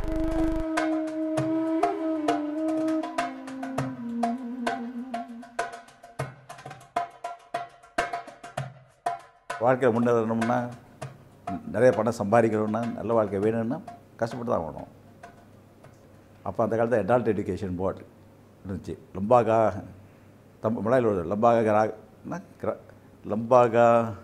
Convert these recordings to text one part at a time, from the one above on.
வாழ்க்கையில் முன்னேறணும்னா நிறைய பணம் சம்பாதிக்கணும்னா நல்ல வாழ்க்கை வேணும்னா கஷ்டப்பட்டு தான் ஆகணும் அப்போ அந்த காலத்தில் அடால்ட் எஜுகேஷன் போர்டு இருந்துச்சு லம்பாகா தம் மலையில் ஒரு லம்பாகா கிரா என்ன? கிரா- லம்பாகா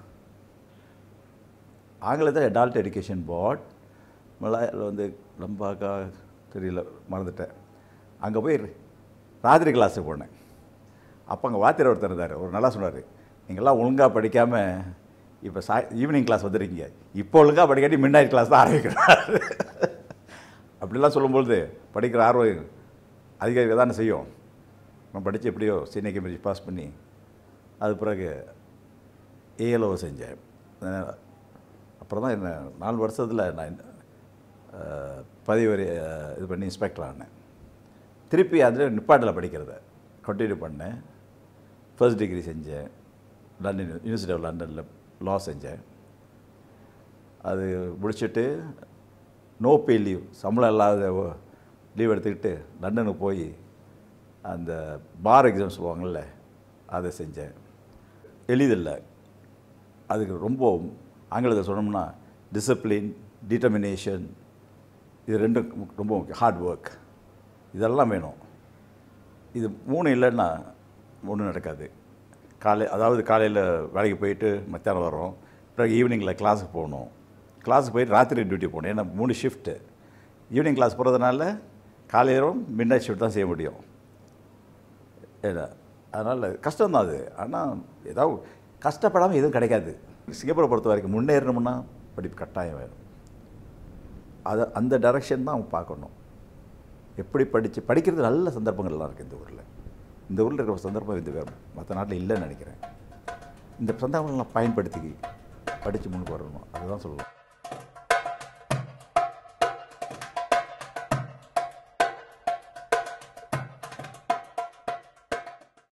ஆங்கிலத்தில் அடால்ட் எஜுகேஷன் போர்ட் மலையில் வந்து லம்பாகா தெரியல மறந்துட்டேன் அங்கே போய் ராத்திரி கிளாஸுக்கு போனேன் அப்போ அங்கே வாத்தியார் ஒருத்தர் இருந்தார் ஒரு நல்லா சொன்னார் நீங்கள்லாம் ஒழுங்காக படிக்காமல் இப்போ சா ஈவினிங் கிளாஸ் வந்திருக்கீங்க இப்போ ஒழுங்காக படிக்காட்டி மிட் நைட் கிளாஸ் தான் ஆரம்பிக்கிறார் அப்படிலாம் சொல்லும்பொழுது படிக்கிற ஆர்வம் அதிக தானே செய்யும் நான் படித்து எப்படியோ சீனியர் கெமிஸ்ட்ரி பாஸ் பண்ணி அது பிறகு ஏஎல்ஓ செஞ்சேன் அஹ் அப்புறம் தான் என்ன நாலு வருஷத்தில் நான் அஹ், பதவி வரை அஹ், இது பண்ணி இன்ஸ்பெக்டர் ஆனேன் திருப்பி அதில் நிப்பாட்டில் படிக்கிறத கண்டினியூ பண்ணேன் ஃபர்ஸ்ட் டிகிரி செஞ்சேன் லண்டன் யூனிவர்சிட்டி ஆஃப் லண்டனில் லா செஞ்சேன் அது முடிச்சுட்டு நோ பே லீவ் சம்பளம் இல்லாத லீவ் எடுத்துக்கிட்டு லண்டனுக்கு போய் அந்த பார் எக்ஸாம் சொல்லுவாங்கள்ல அதை செஞ்சேன் எளிதில்லை அதுக்கு ரொம்ப ஆங்கிலத்தில் சொன்னோம்னா டிசிப்ளின் டிட்டர்மினேஷன் இது ரெண்டும் ரொம்ப முக்கியம் ஹார்ட் ஒர்க் இதெல்லாம் வேணும் இது மூணு இல்லைன்னா ஒன்றும் நடக்காது காலை அதாவது காலையில் வேலைக்கு போயிட்டு மத்தியானம் வரோம் பிறகு ஈவினிங்கில் கிளாஸுக்கு போகணும் கிளாஸுக்கு போயிட்டு ராத்திரி டியூட்டி போகணும் ஏன்னா மூணு ஷிஃப்ட்டு ஈவினிங் கிளாஸ் போகிறதுனால காலையிலும் மிட் நைட் ஷிஃப்ட் தான் செய்ய முடியும் ஏன்னா அதனால் கஷ்டம்தான் அது ஆனால் ஏதாவது கஷ்டப்படாமல் எதுவும் கிடைக்காது சிங்கப்பூரை பொறுத்த வரைக்கும் முன்னேறணும்னா படிப்பு கட்டாயம் வேணும் அதை அந்த டைரக்ஷன் தான் அவங்க பார்க்கணும் எப்படி படித்து படிக்கிறது நல்ல சந்தர்ப்பங்கள்லாம் இருக்குது இந்த ஊரில் இந்த ஊரில் இருக்கிற சந்தர்ப்பம் இந்த வேறு மற்ற நாட்டில் இல்லைன்னு நினைக்கிறேன் இந்த சந்தர்ப்பங்கள்லாம் பயன்படுத்தி படித்து முன்னுக்கு வரணும் அதுதான் சொல்லலாம்